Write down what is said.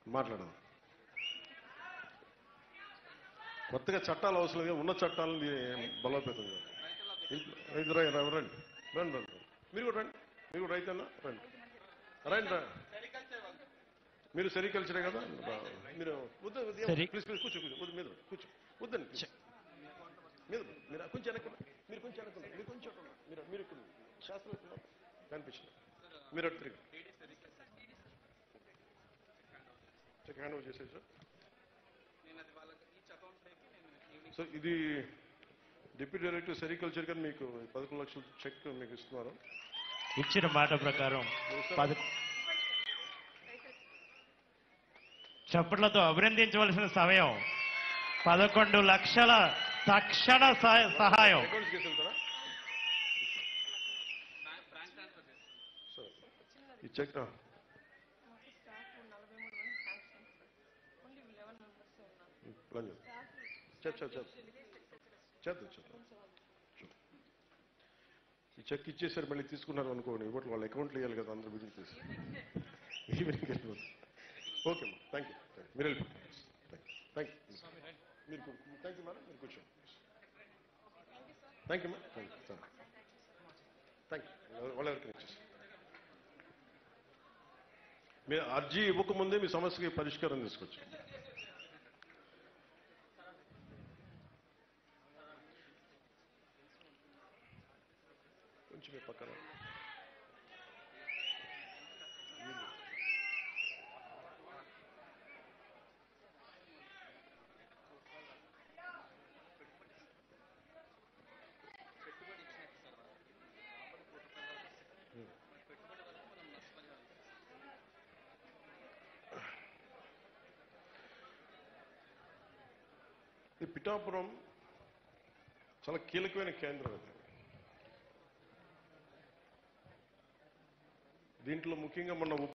మాట్లాడదాం కొత్తగా చట్టాలు అవసరం లేదు ఉన్న చట్టాలను బలోపేతం చేయాలి ఇంట్లో- రైతు రై- రండి రండి రండి రండి మీరు కూడా రండి మీరు కూడా రైతన్నా రండి రండి రా మీరు సెరికల్చరే కదా రా. మీరు వద్దు వద్దు, సరి- ప్లీజ్ ప్లీజ్ కూర్చో కూర్చో వద్దు మీద రండి, కూర్చో వద్దండి ప్లీజ్. మీద రండి. మీరు కొంచెం వెనక్కి మీరు కొంచెం వెనక్కి మీరు కొంచెం అటు ఉండండి. మీరు మీరు ఇక్కడ ఉండండి. శాస్త్రం కనిపించింది మీరు అటు తిరిగి చెక్ హ్యాండ్ ఓవర్ చేసేది సార్ సో ఇది డిప్యూటీ డైరెక్టర్ సెరికల్చర్ గారు మీకు పదకొండు లక్షల చెక్ మీకు ఇస్తున్నారు ఇచ్చిన మాట ప్రకారం పద చప్పట్లతో అభినందించవలసిన సమయం పదకొండు లక్షల తక్షణ సహ- సహాయం అకౌంట్స్కి వెళ్తారా సరే ఈ చెక్ ఆ, మాకు స్టాఫ్ నలభై మూడు మంది sanction sir only eleven members ఉన్నారు ప్లాన్ చేద్దాం చేద్దాం చేద్దాం చేద్దాం చేద్దాం ఈ చెక్ ఇచ్చేసారు మళ్ళీ తీసుకున్నారు అనుకోండి ఇవ్వట్లు వాళ్ళ అకౌంట్లు వేయాలి కదా అందరూ బిజినెస్ చేసి ఈవినింగ్ వెళ్ళిపోతుంది ఓకే అమ్మా థ్యాంక్ యూ మీరు వెళ్ళిపోండి థ్యాంక్ యూ మీరు థ్యాంక్ యూ మేడం మీరు కూర్చోండి thank you madam thank you thank you వాళ్ళ ఎవరికి ఇచ్చేసి మీరు అర్జీ ఇవ్వకముందే మీ సమస్యకి పరిష్కారం తీసుకొచ్చు కొంచెం మీ పక్కన ఈ పిఠాపురం చాలా కీలకమైన కేంద్రం అది దీంట్లో ముఖ్యంగా మొన్న